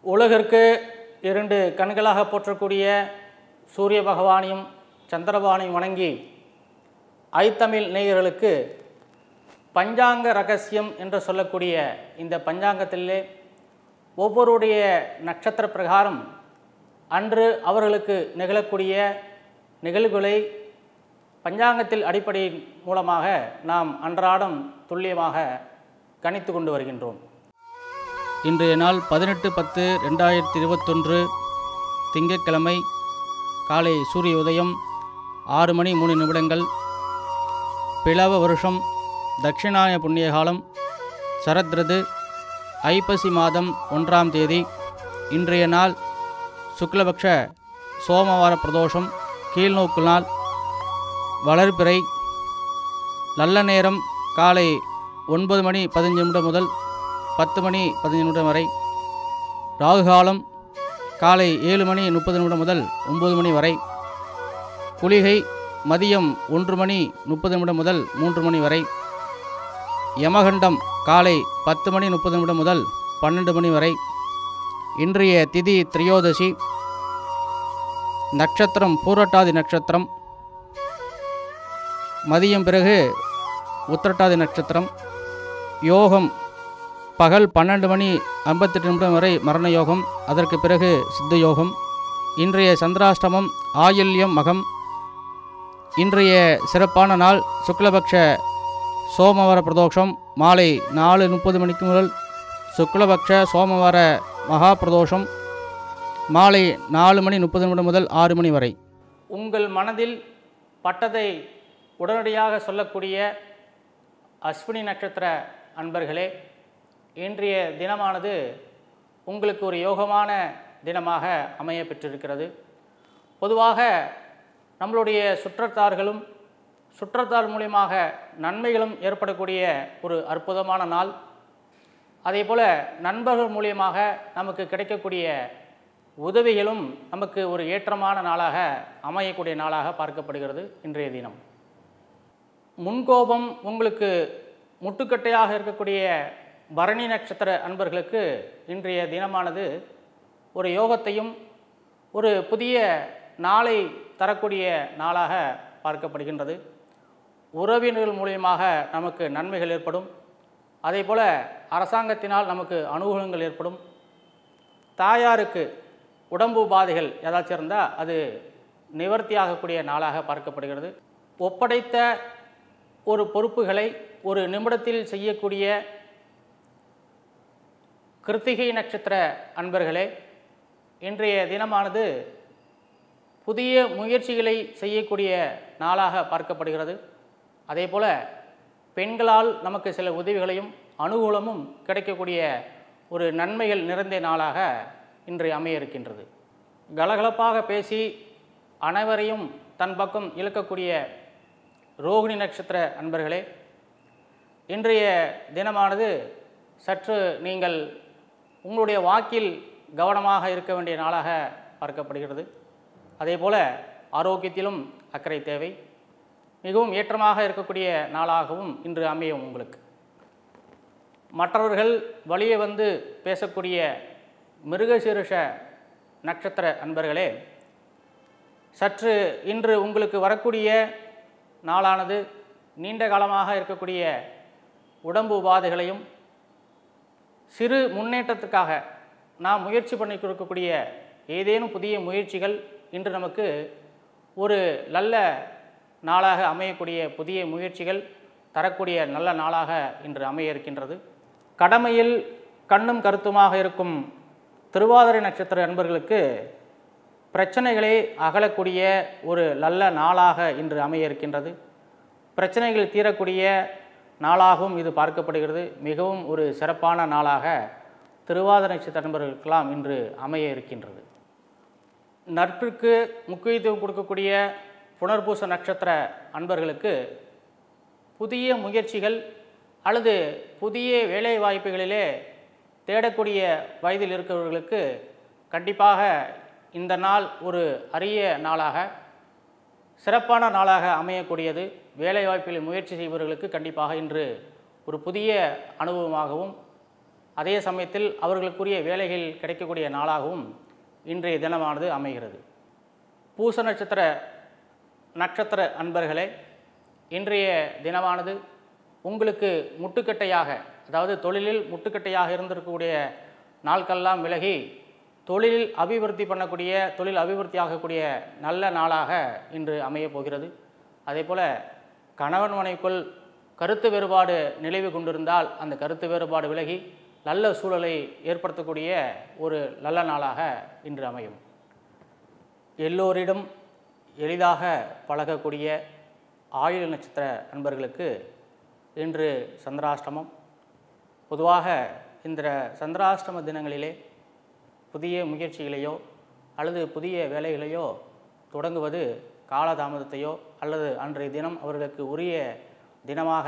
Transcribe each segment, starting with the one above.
உலகிற்கு இரண்டு கண்களாக போற்றக்கூடிய சூரிய பகவானையும் சந்திரபகவானையும் வணங்கி ஐத்தமிழ் நேயர்களுக்கு பஞ்சாங்க ரகசியம் என்று சொல்லக்கூடிய இந்த பஞ்சாங்கத்திலே ஒவ்வொருடைய நட்சத்திர பிரகாரம் அன்று அவர்களுக்கு நிகழக்கூடிய நிகழ்வுகளை பஞ்சாங்கத்தில் அடிப்படையின் மூலமாக நாம் அன்றாடம் துல்லியமாக கணித்து கொண்டு வருகின்றோம் இன்றைய நாள் பதினெட்டு பத்து ரெண்டாயிரத்தி இருபத்தொன்று திங்கட்கிழமை காலை சூரிய உதயம் ஆறு மணி மூணு நிமிடங்கள் பிளவ வருஷம் தட்சிணாய புண்ணிய காலம் சரத்ருது ஐப்பசி மாதம் ஒன்றாம் தேதி இன்றைய நாள் சுக்லபக்ஷ சோமவார பிரதோஷம் கீழ்நோக்கு நாள் வளர்பிறை நல்ல நேரம் காலை ஒன்பது மணி பதினஞ்சு நிமிடம் முதல் பத்து மணி பதினஞ்சு நிமிடம் வரை ராகுகாலம் காலை ஏழு மணி முப்பது நிமிடம் முதல் ஒம்பது மணி வரை குளிகை மதியம் ஒன்று மணி முப்பது நிமிடம் முதல் மூன்று மணி வரை யமகண்டம் காலை பத்து மணி முப்பது நிமிடம் முதல் பன்னெண்டு மணி வரை இன்றைய திதி திரியோதசி நட்சத்திரம் பூரட்டாதி நட்சத்திரம் மதியம் பிறகு உத்திரட்டாதி நட்சத்திரம் யோகம் பகல் பன்னெண்டு மணி ஐம்பத்தெட்டு நிமிடம் வரை மரண யோகம் அதற்கு பிறகு சித்த யோகம் இன்றைய சந்திராஷ்டமம் ஆயில்யம் மகம் இன்றைய சிறப்பான நாள் சுக்லபக்ஷ சோமவார பிரதோஷம் மாலை நாலு முப்பது மணிக்கு முதல் சுக்லபக்ஷ சோமவார மகா பிரதோஷம் மாலை நாலு மணி முப்பது நிமிடம் முதல் ஆறு மணி வரை உங்கள் மனதில் பட்டதை உடனடியாக சொல்லக்கூடிய அஸ்வினி நட்சத்திர அன்பர்களே இன்றைய தினமானது உங்களுக்கு ஒரு யோகமான தினமாக அமைய பெற்றிருக்கிறது பொதுவாக நம்மளுடைய சுற்றத்தார்களும் சுற்றத்தார் மூலியமாக நன்மைகளும் ஏற்படக்கூடிய ஒரு அற்புதமான நாள் அதே போல் நண்பர்கள் மூலியமாக நமக்கு கிடைக்கக்கூடிய உதவிகளும் நமக்கு ஒரு ஏற்றமான நாளாக அமையக்கூடிய நாளாக பார்க்கப்படுகிறது இன்றைய தினம் முன்கோபம் உங்களுக்கு முட்டுக்கட்டையாக இருக்கக்கூடிய பரணி நட்சத்திர அன்பர்களுக்கு இன்றைய தினமானது ஒரு யோகத்தையும் ஒரு புதிய நாளை தரக்கூடிய நாளாக பார்க்கப்படுகின்றது உறவினர்கள் மூலியமாக நமக்கு நன்மைகள் ஏற்படும் அதே போல் அரசாங்கத்தினால் நமக்கு அனுகூலங்கள் ஏற்படும் தாயாருக்கு உடம்பு உபாதைகள் ஏதாச்சும் இருந்தால் அது நிவர்த்தியாகக்கூடிய நாளாக பார்க்கப்படுகிறது ஒப்படைத்த ஒரு பொறுப்புகளை ஒரு நிமிடத்தில் செய்யக்கூடிய கிருத்திகை நட்சத்திர அன்பர்களே இன்றைய தினமானது புதிய முயற்சிகளை செய்யக்கூடிய நாளாக பார்க்கப்படுகிறது அதே போல் பெண்களால் நமக்கு சில உதவிகளையும் அனுகூலமும் கிடைக்கக்கூடிய ஒரு நன்மைகள் நிறைந்த நாளாக இன்று அமைய இருக்கின்றது கலகலப்பாக பேசி அனைவரையும் தன் பக்கம் இழுக்கக்கூடிய ரோகிணி நட்சத்திர அன்பர்களே இன்றைய தினமானது சற்று நீங்கள் உங்களுடைய வாக்கில் கவனமாக இருக்க வேண்டிய நாளாக பார்க்கப்படுகிறது அதே போல் ஆரோக்கியத்திலும் அக்கறை தேவை மிகவும் ஏற்றமாக இருக்கக்கூடிய நாளாகவும் இன்று அமையும் உங்களுக்கு மற்றவர்கள் வழியே வந்து பேசக்கூடிய மிருகசீருஷ நட்சத்திர அன்பர்களே சற்று இன்று உங்களுக்கு வரக்கூடிய நாளானது நீண்ட காலமாக இருக்கக்கூடிய உடம்பு உபாதைகளையும் சிறு முன்னேற்றத்துக்காக நாம் முயற்சி பண்ணி கொடுக்கக்கூடிய ஏதேனும் புதிய முயற்சிகள் இன்று நமக்கு ஒரு நல்ல நாளாக அமையக்கூடிய புதிய முயற்சிகள் தரக்கூடிய நல்ல நாளாக இன்று அமைய இருக்கின்றது கடமையில் கண்ணும் கருத்துமாக இருக்கும் திருவாதிரை நட்சத்திர நண்பர்களுக்கு பிரச்சனைகளை அகலக்கூடிய ஒரு நல்ல நாளாக இன்று அமைய இருக்கின்றது பிரச்சனைகள் தீரக்கூடிய நாளாகவும் இது பார்க்கப்படுகிறது மிகவும் ஒரு சிறப்பான நாளாக திருவாதிரை நட்சத்திர நண்பர்களுக்கெல்லாம் இன்று அமைய இருக்கின்றது நட்பிற்கு முக்கியத்துவம் கொடுக்கக்கூடிய புனர்பூச நட்சத்திர அன்பர்களுக்கு புதிய முயற்சிகள் அல்லது புதிய வேலை வாய்ப்புகளிலே தேடக்கூடிய வயதில் இருக்கிறவர்களுக்கு கண்டிப்பாக இந்த நாள் ஒரு அரிய நாளாக சிறப்பான நாளாக அமையக்கூடியது வேலைவாய்ப்பில் முயற்சி செய்பவர்களுக்கு கண்டிப்பாக இன்று ஒரு புதிய அனுபவமாகவும் அதே சமயத்தில் அவர்களுக்குரிய வேலைகள் கிடைக்கக்கூடிய நாளாகவும் இன்றைய தினமானது அமைகிறது பூச நட்சத்திர நட்சத்திர அன்பர்களே இன்றைய தினமானது உங்களுக்கு முட்டுக்கட்டையாக அதாவது தொழிலில் முட்டுக்கட்டையாக இருந்திருக்கக்கூடிய நாட்களெல்லாம் விலகி தொழிலில் அபிவிருத்தி பண்ணக்கூடிய தொழில் அபிவிருத்தி ஆகக்கூடிய நல்ல நாளாக இன்று அமையப் போகிறது அதே போல் கணவன் மனைக்குள் கருத்து வேறுபாடு நிலவி கொண்டிருந்தால் அந்த கருத்து வேறுபாடு விலகி நல்ல சூழலை ஏற்படுத்தக்கூடிய ஒரு நல்ல நாளாக இன்று அமையும் எல்லோரிடம் எளிதாக பழகக்கூடிய ஆயுள் நட்சத்திர அன்பர்களுக்கு இன்று சந்திராஷ்டமம் பொதுவாக இந்த சந்திராஷ்டம தினங்களிலே புதிய முயற்சிகளையோ அல்லது புதிய வேலைகளையோ தொடங்குவது காலதாமதத்தையோ அல்லது அன்றைய தினம் அவர்களுக்கு உரிய தினமாக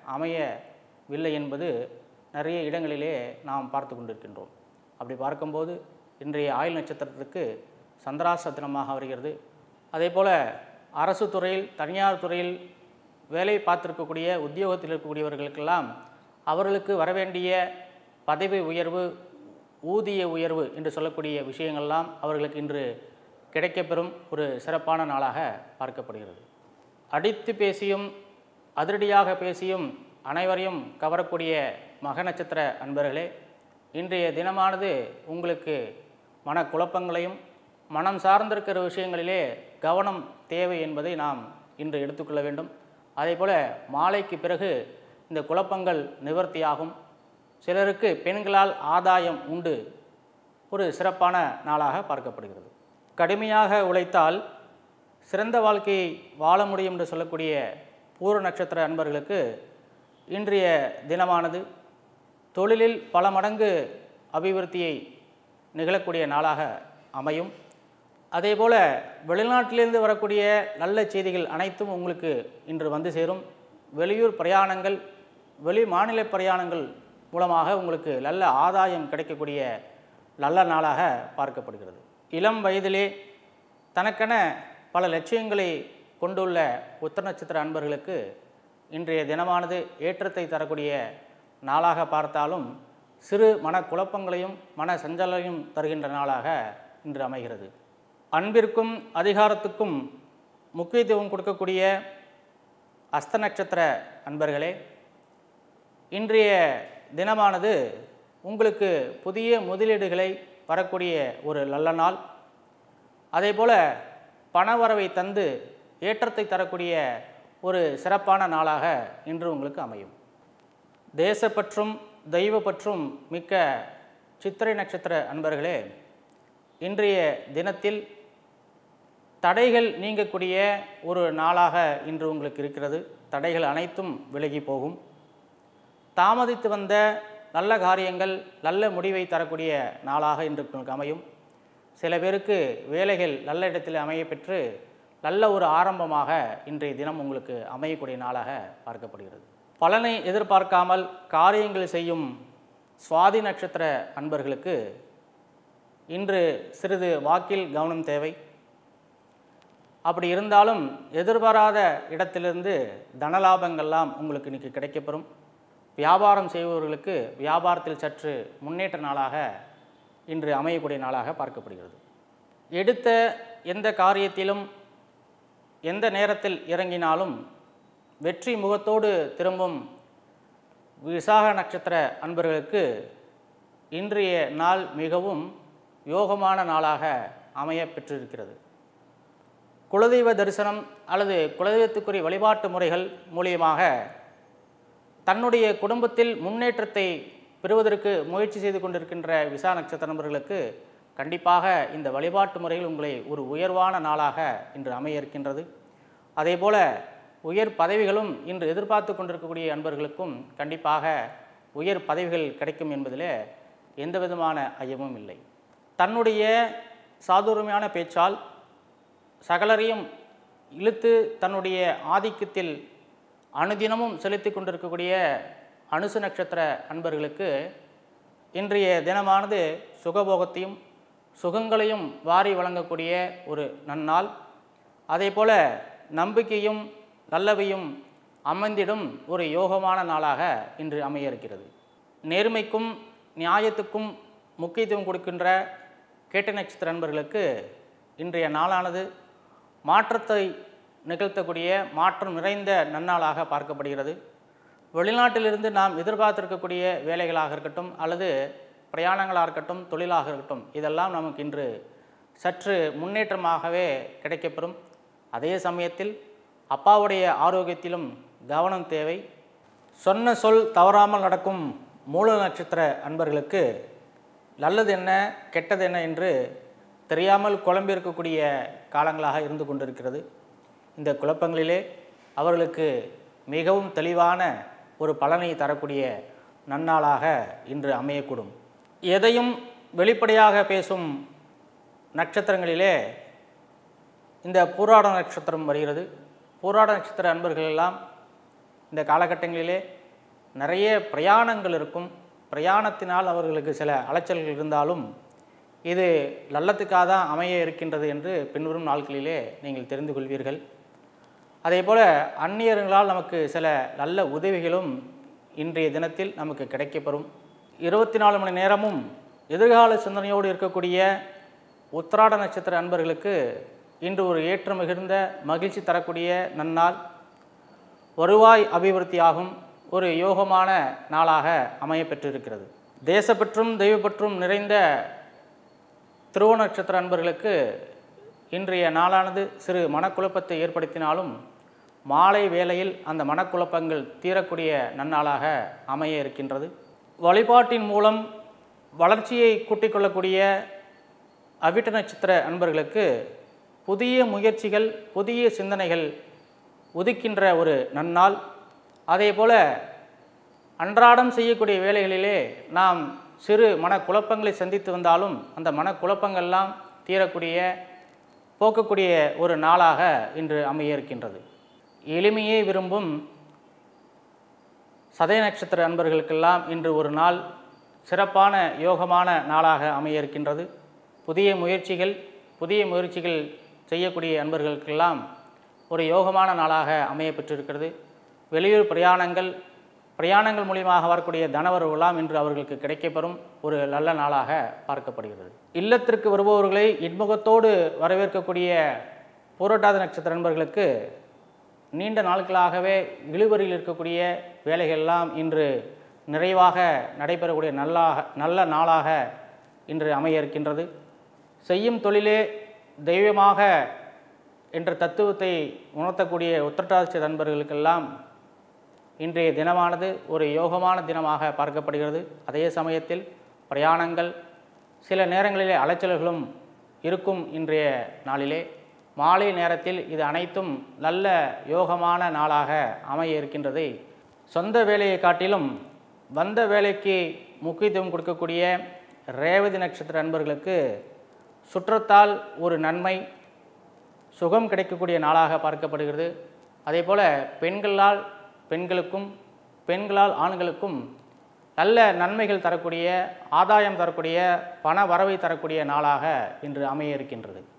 அமையவில்லை என்பது நிறைய இடங்களிலே நாம் பார்த்து கொண்டிருக்கின்றோம் அப்படி பார்க்கும்போது இன்றைய ஆயுள் நட்சத்திரத்திற்கு சந்திராஷ்ட தினமாக வருகிறது அதே போல் அரசு துறையில் தனியார் துறையில் வேலை பார்த்திருக்கக்கூடிய உத்தியோகத்தில் இருக்கக்கூடியவர்களுக்கெல்லாம் அவர்களுக்கு வரவேண்டிய பதவி உயர்வு ஊதிய உயர்வு என்று சொல்லக்கூடிய விஷயங்கள்லாம் அவர்களுக்கு இன்று கிடைக்கப்பெறும் ஒரு சிறப்பான நாளாக பார்க்கப்படுகிறது அடித்து பேசியும் அதிரடியாக பேசியும் அனைவரையும் கவரக்கூடிய மக நட்சத்திர அன்பர்களே இன்றைய தினமானது உங்களுக்கு மனக்குழப்பங்களையும் மனம் சார்ந்திருக்கிற விஷயங்களிலே கவனம் தேவை என்பதை நாம் இன்று எடுத்துக்கொள்ள வேண்டும் அதேபோல் மாலைக்கு பிறகு இந்த குழப்பங்கள் நிவர்த்தியாகும் சிலருக்கு பெண்களால் ஆதாயம் உண்டு ஒரு சிறப்பான நாளாக பார்க்கப்படுகிறது கடுமையாக உழைத்தால் சிறந்த வாழ்க்கையை வாழ முடியும் என்று சொல்லக்கூடிய பூர நட்சத்திர அன்பர்களுக்கு இன்றைய தினமானது தொழிலில் பல மடங்கு அபிவிருத்தியை நிகழக்கூடிய நாளாக அமையும் அதேபோல் வெளிநாட்டிலிருந்து வரக்கூடிய நல்ல செய்திகள் அனைத்தும் உங்களுக்கு இன்று வந்து சேரும் வெளியூர் பிரயாணங்கள் வெளி மாநில பிரயாணங்கள் மூலமாக உங்களுக்கு நல்ல ஆதாயம் கிடைக்கக்கூடிய நல்ல நாளாக பார்க்கப்படுகிறது இளம் வயதிலே தனக்கென பல லட்சியங்களை கொண்டுள்ள உத்தர நட்சத்திர அன்பர்களுக்கு இன்றைய தினமானது ஏற்றத்தை தரக்கூடிய நாளாக பார்த்தாலும் சிறு மனக்குழப்பங்களையும் மன சஞ்சலையும் தருகின்ற நாளாக இன்று அமைகிறது அன்பிற்கும் அதிகாரத்துக்கும் முக்கியத்துவம் கொடுக்கக்கூடிய அஸ்த நட்சத்திர அன்பர்களே இன்றைய தினமானது உங்களுக்கு புதிய முதலீடுகளை வரக்கூடிய ஒரு நல்ல நாள் அதேபோல் பணவரவை தந்து ஏற்றத்தை தரக்கூடிய ஒரு சிறப்பான நாளாக இன்று உங்களுக்கு அமையும் தேசப்பற்றும் தெய்வப்பற்றும் மிக்க சித்திரை நட்சத்திர அன்பர்களே இன்றைய தினத்தில் தடைகள் நீங்கக்கூடிய ஒரு நாளாக இன்று உங்களுக்கு இருக்கிறது தடைகள் அனைத்தும் விலகி போகும் தாமதித்து வந்த நல்ல காரியங்கள் நல்ல முடிவை தரக்கூடிய நாளாக இன்று உங்களுக்கு அமையும் சில பேருக்கு வேலைகள் நல்ல இடத்தில் அமைய பெற்று நல்ல ஒரு ஆரம்பமாக இன்றைய தினம் உங்களுக்கு அமையக்கூடிய நாளாக பார்க்கப்படுகிறது பலனை எதிர்பார்க்காமல் காரியங்கள் செய்யும் சுவாதி நட்சத்திர அன்பர்களுக்கு இன்று சிறிது வாக்கில் கவனம் தேவை அப்படி இருந்தாலும் எதிர்பாராத இடத்திலிருந்து தனலாபங்கள்லாம் உங்களுக்கு இன்றைக்கி கிடைக்கப்பெறும் வியாபாரம் செய்பவர்களுக்கு வியாபாரத்தில் சற்று முன்னேற்ற நாளாக இன்று அமையக்கூடிய நாளாக பார்க்கப்படுகிறது எடுத்த எந்த காரியத்திலும் எந்த நேரத்தில் இறங்கினாலும் வெற்றி முகத்தோடு திரும்பும் விசாக நட்சத்திர அன்பர்களுக்கு இன்றைய நாள் மிகவும் யோகமான நாளாக அமைய பெற்றிருக்கிறது குலதெய்வ தரிசனம் அல்லது குலதெய்வத்துக்குரிய வழிபாட்டு முறைகள் மூலியமாக தன்னுடைய குடும்பத்தில் முன்னேற்றத்தை பெறுவதற்கு முயற்சி செய்து கொண்டிருக்கின்ற விசா நட்சத்திர நண்பர்களுக்கு கண்டிப்பாக இந்த வழிபாட்டு முறையில் உங்களை ஒரு உயர்வான நாளாக இன்று அமைய இருக்கின்றது அதேபோல உயர் பதவிகளும் இன்று எதிர்பார்த்து கொண்டிருக்கக்கூடிய அன்பர்களுக்கும் கண்டிப்பாக உயர் பதவிகள் கிடைக்கும் என்பதிலே எந்த விதமான ஐயமும் இல்லை தன்னுடைய சாதுரியமான பேச்சால் சகலரையும் இழுத்து தன்னுடைய ஆதிக்கத்தில் அனுதினமும் செலுத்தி கொண்டிருக்கக்கூடிய அனுசு நட்சத்திர அன்பர்களுக்கு இன்றைய தினமானது சுகபோகத்தையும் சுகங்களையும் வாரி வழங்கக்கூடிய ஒரு நன்னாள் அதேபோல நம்பிக்கையும் நல்லவையும் அமைந்திடும் ஒரு யோகமான நாளாக இன்று அமைய இருக்கிறது நேர்மைக்கும் நியாயத்துக்கும் முக்கியத்துவம் கொடுக்கின்ற கேட்ட நட்சத்திர நண்பர்களுக்கு இன்றைய நாளானது மாற்றத்தை நிகழ்த்தக்கூடிய மாற்றம் நிறைந்த நன்னாளாக பார்க்கப்படுகிறது வெளிநாட்டிலிருந்து நாம் எதிர்பார்த்திருக்கக்கூடிய வேலைகளாக இருக்கட்டும் அல்லது பிரயாணங்களாக இருக்கட்டும் தொழிலாக இருக்கட்டும் இதெல்லாம் நமக்கு இன்று சற்று முன்னேற்றமாகவே கிடைக்கப்பெறும் அதே சமயத்தில் அப்பாவுடைய ஆரோக்கியத்திலும் கவனம் தேவை சொன்ன சொல் தவறாமல் நடக்கும் மூல நட்சத்திர அன்பர்களுக்கு நல்லது என்ன கெட்டது என்ன என்று தெரியாமல் குழம்பியிருக்கக்கூடிய காலங்களாக இருந்து கொண்டிருக்கிறது இந்த குழப்பங்களிலே அவர்களுக்கு மிகவும் தெளிவான ஒரு பலனை தரக்கூடிய நன்னாளாக இன்று அமையக்கூடும் எதையும் வெளிப்படையாக பேசும் நட்சத்திரங்களிலே இந்த பூராட நட்சத்திரம் வருகிறது பூராட நட்சத்திர அன்பர்கள் எல்லாம் இந்த காலகட்டங்களிலே நிறைய பிரயாணங்கள் இருக்கும் பிரயாணத்தினால் அவர்களுக்கு சில அலைச்சல்கள் இருந்தாலும் இது நல்லத்துக்காக தான் அமைய இருக்கின்றது என்று பின்வரும் நாட்களிலே நீங்கள் தெரிந்து கொள்வீர்கள் அதே போல் அந்நியர்களால் நமக்கு சில நல்ல உதவிகளும் இன்றைய தினத்தில் நமக்கு கிடைக்கப்பெறும் இருபத்தி நாலு மணி நேரமும் எதிர்கால சிந்தனையோடு இருக்கக்கூடிய உத்திராட நட்சத்திர அன்பர்களுக்கு இன்று ஒரு ஏற்றம் மிகுந்த மகிழ்ச்சி தரக்கூடிய நன்னாள் வருவாய் அபிவிருத்தியாகும் ஒரு யோகமான நாளாக அமைய பெற்றிருக்கிறது தேசப்பற்றும் தெய்வப்பற்றும் நிறைந்த திருவோண நட்சத்திர அன்பர்களுக்கு இன்றைய நாளானது சிறு மனக்குழப்பத்தை ஏற்படுத்தினாலும் மாலை வேளையில் அந்த மனக்குழப்பங்கள் தீரக்கூடிய நன்னாளாக அமைய இருக்கின்றது வழிபாட்டின் மூலம் வளர்ச்சியை கூட்டிக் கொள்ளக்கூடிய அவிட்ட நட்சத்திர அன்பர்களுக்கு புதிய முயற்சிகள் புதிய சிந்தனைகள் உதிக்கின்ற ஒரு நன்னாள் அதே போல் அன்றாடம் செய்யக்கூடிய வேலைகளிலே நாம் சிறு மனக்குழப்பங்களை சந்தித்து வந்தாலும் அந்த மனக்குழப்பங்கள்லாம் தீரக்கூடிய போக்கக்கூடிய ஒரு நாளாக இன்று அமைய இருக்கின்றது எளிமையே விரும்பும் சதய நட்சத்திர அன்பர்களுக்கெல்லாம் இன்று ஒரு நாள் சிறப்பான யோகமான நாளாக அமைய இருக்கின்றது புதிய முயற்சிகள் புதிய முயற்சிகள் செய்யக்கூடிய அன்பர்களுக்கெல்லாம் ஒரு யோகமான நாளாக அமைய பெற்றிருக்கிறது வெளியூர் பிரயாணங்கள் பிரயாணங்கள் மூலியமாக வரக்கூடிய தனவரவுலாம் இன்று அவர்களுக்கு கிடைக்கப்பெறும் ஒரு நல்ல நாளாக பார்க்கப்படுகிறது இல்லத்திற்கு வருபவர்களை இன்முகத்தோடு வரவேற்கக்கூடிய பூரட்டாத நட்சத்திர நண்பர்களுக்கு நீண்ட நாட்களாகவே இழுவரில் இருக்கக்கூடிய வேலைகள்லாம் இன்று நிறைவாக நடைபெறக்கூடிய நல்லாக நல்ல நாளாக இன்று அமைய இருக்கின்றது செய்யும் தொழிலே தெய்வமாக என்ற தத்துவத்தை உணர்த்தக்கூடிய உத்திரட்டாட்சி நண்பர்களுக்கெல்லாம் இன்றைய தினமானது ஒரு யோகமான தினமாக பார்க்கப்படுகிறது அதே சமயத்தில் பிரயாணங்கள் சில நேரங்களிலே அலைச்சல்களும் இருக்கும் இன்றைய நாளிலே மாலை நேரத்தில் இது அனைத்தும் நல்ல யோகமான நாளாக அமைய இருக்கின்றதை சொந்த வேலையை காட்டிலும் வந்த வேலைக்கு முக்கியத்துவம் கொடுக்கக்கூடிய ரேவதி நட்சத்திர அன்பர்களுக்கு சுற்றத்தால் ஒரு நன்மை சுகம் கிடைக்கக்கூடிய நாளாக பார்க்கப்படுகிறது அதே போல் பெண்களால் பெண்களுக்கும் பெண்களால் ஆண்களுக்கும் நல்ல நன்மைகள் தரக்கூடிய ஆதாயம் தரக்கூடிய பண வரவை தரக்கூடிய நாளாக இன்று அமைய இருக்கின்றது